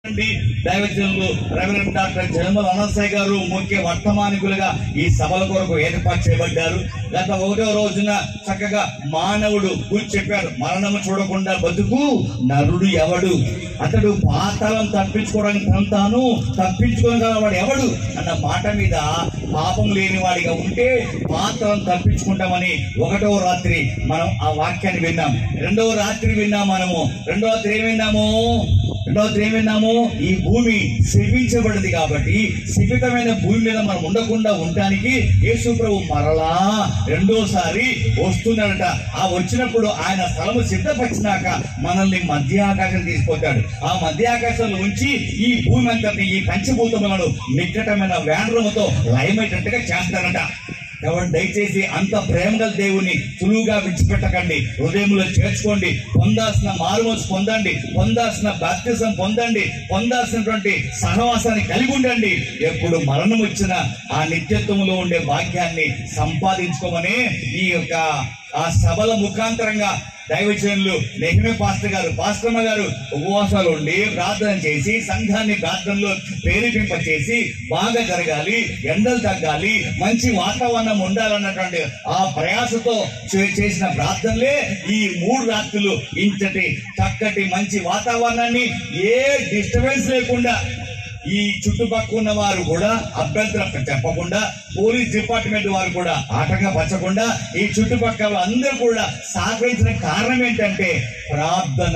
నుండి దైవజనులు reverend doctor జనమల Anantaiah గారు ముఖ్య వర్తమానికులుగా ఈ సభల కొరకు ఏర్పాటు చేయబడ్డారు గత ఒకటో రోజున చక్కగా మానవుడు గురించి చెప్పారు మరణము చూడకుండా బతుకు నరుడు ఎవడు అతడు పాతాళం తప్పించుకోవడానికి తను తాను తప్పించుకోగల వాడు ఎవడు అన్న మాట మీద పాపం లేని వాడిగా ఉంటే పాత్రను తప్పించుకుంటామని ఒకటో రాత్రి మనం ఆ వాక్యాన్ని విన్నాం రెండవ రాత్రి విన్నాం మనము రెండవ రాత్రి ఏం విన్నాము రెండవ రాత్రి ఏం విన్నాము ఈ భూమి శపించబడింది కాబట్టి శపితమైన భూమి మీద మనం ఉండకుండా ఉండటానికి యేసు ప్రభు మరలా రెండోసారి వస్తున్నాడట ఆ వచ్చినప్పుడు ఆయన స్థలము సిద్ధపరిచినాక మనల్ని మధ్య ఆకాశం తీసుకొచ్చాడు ఆ మధ్య ఆకాశంలో ఉంచి ఈ భూమి అంతటి ఈ పంచభూతములను నిక్కటమైన వేండ్రముతో లయమేటట్టుగా చేస్తారట కాబట్టి దయచేసి అంత ప్రేమ గల దేవుని సులువుగా విడిచిపెట్టకండి హృదయంలో చేర్చుకోండి పొందాల్సిన మారుమోసు పొందండి పొందాల్సిన బాప్తిజం పొందండి పొందాల్సినటువంటి సహవాసాన్ని కలిగి ఉండండి ఎప్పుడు మరణం వచ్చిన ఆ నిత్యత్వములో ఉండే భాగ్యాన్ని సంపాదించుకోమని ఈ యొక్క ఆ సభల ముఖాంతరంగా దైవజనులు నెహిమే పాస్టర్ గారు పాస్టర్మ గారు ఉపవాసాలు ఉండి ప్రార్థన చేసి సంఘాన్ని ప్రార్థనలో ప్రేరేపింప చేసి బాగా జరగాలి ఎండలు తగ్గాలి మంచి వాతావరణం ఉండాలన్నటువంటి ఆ ప్రయాసతో చే- చేసిన ప్రార్థనలే ఈ మూడు రాత్రులు ఇంతటి చక్కటి మంచి వాతావరణాన్ని ఏ డిస్టర్బెన్స్ లేకుండా ఈ చుట్టుపక్కల ఉన్న వారు కూడా అభ్యంతరం చెప్పకుండా పోలీస్ డిపార్ట్మెంట్ వారు కూడా ఆటంకపరచకుండా ఈ చుట్టుపక్కల అందరూ కూడా సహకరించిన కారణం ఏంటంటే ప్రార్థన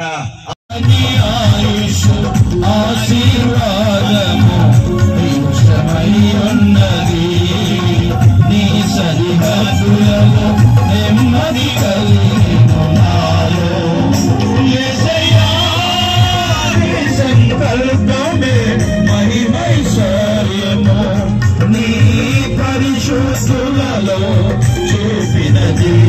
ఆశీర్వాదము వృక్షమై ఉన్నది నీ సరిహద్దులలో నెమ్మది కలిగిన నాలో యేసయ్యా, నీ సంకల్పమే మహిమైశ్వర్యము నీ పరిశుద్ధులలో చూపినది